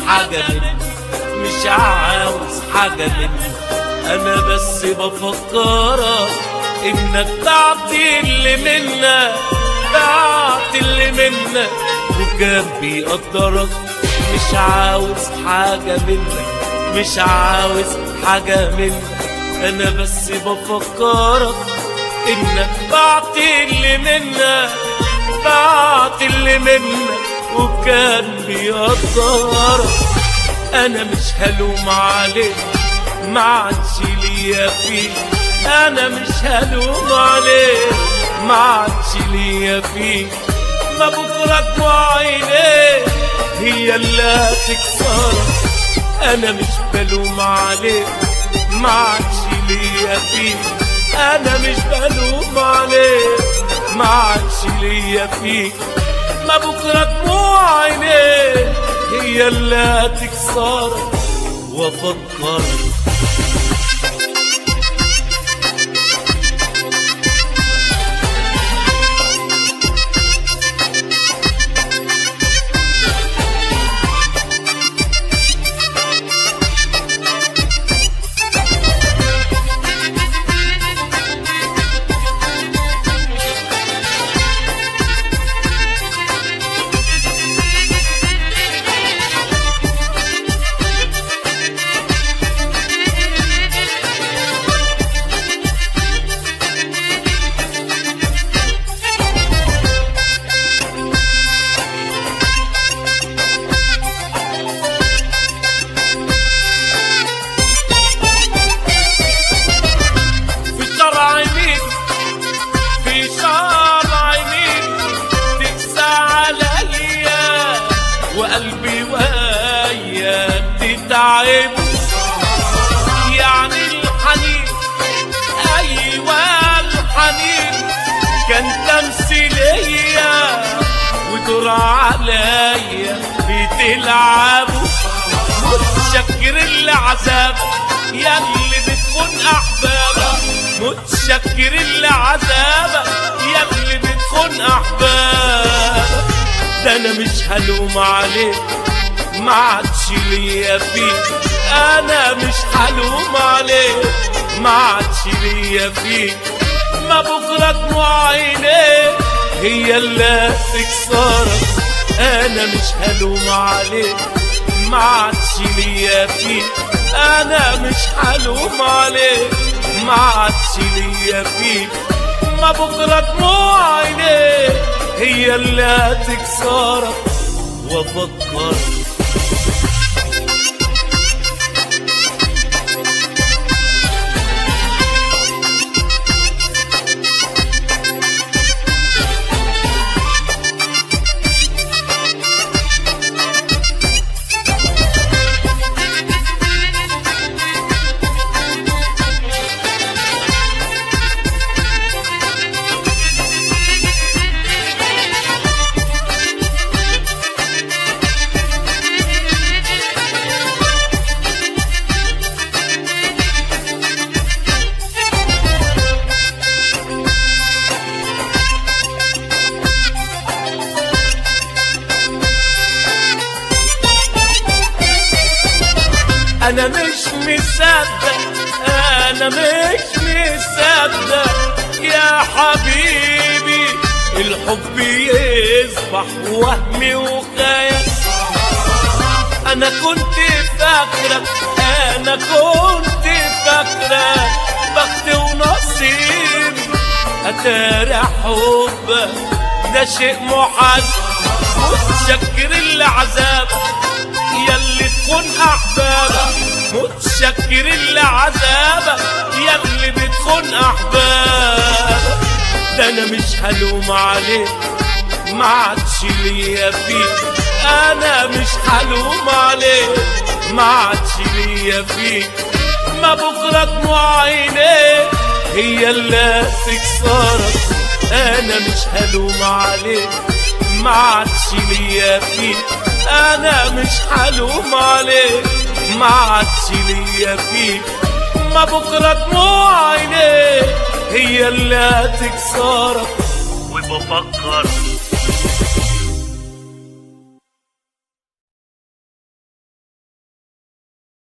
حاجة مني مش عاوز حاجة مني انا بس بفكرك انك تعطي اللي منك تعطي اللي منك وكان بيقدرك مش عاوز حاجة منك مش عاوز حاجة منك انا بس بفكرك انك بعطي اللي منك بعطي اللي منك وكان بيقدرك انا مش هلوم عليك ما عادش ليا فيك انا مش هلوم عليك ما عادش ليا فيك ما بكره دموع عينيك هي اللي هتكسرك انا مش بلوم عليك ما عادش ليا فيك انا مش بلوم عليك ما عادش ليا فيك ما بكره دموع عينيك هي اللي هتكسرك وافكرك في شرع مين في شرع مين تقسى عليا وقلبي ويا تتعب يعني الحنين ايوه الحنين كان تمثيلية ودور عليا بتلعبوا متشكر العذاب يا اللي بتكون احبابك متشكر العذاب يا اللي بتكون احبابك ده انا مش هلوم عليك ما عادش ليا فيك انا مش هلوم عليك ما عادش ليا فيك ما بكره دموع عينيك هي اللي هتكسرك انا مش هلوم عليك ما عادش ليا فيك انا مش هلوم عليك ما عادش ليا فيك ما بكره دموع عينيك هي اللي هتكسرك وافكرك انا مش مصدق انا مش مصدق يا حبيبي الحب يصبح وهم وخيال انا كنت فاكرك انا كنت فاكرك بخت ونصيب اتاري حبك ده شيء محال متشكر العذاب ياللي تكون احبابك متشكر العذابك ياللي بتكون احبابك ده انا مش هلوم عليك ما عادش ليا فيك انا مش هلوم عليك ما عادش ليا فيك ما بكره دموع عينيك هي اللي هتكسرك انا مش هلوم عليك ما عادش ليا فيك انا مش هلوم عليك ما عادش ليا فيك ما بكره دموع عينيك هي اللي هتكسرك وبفكر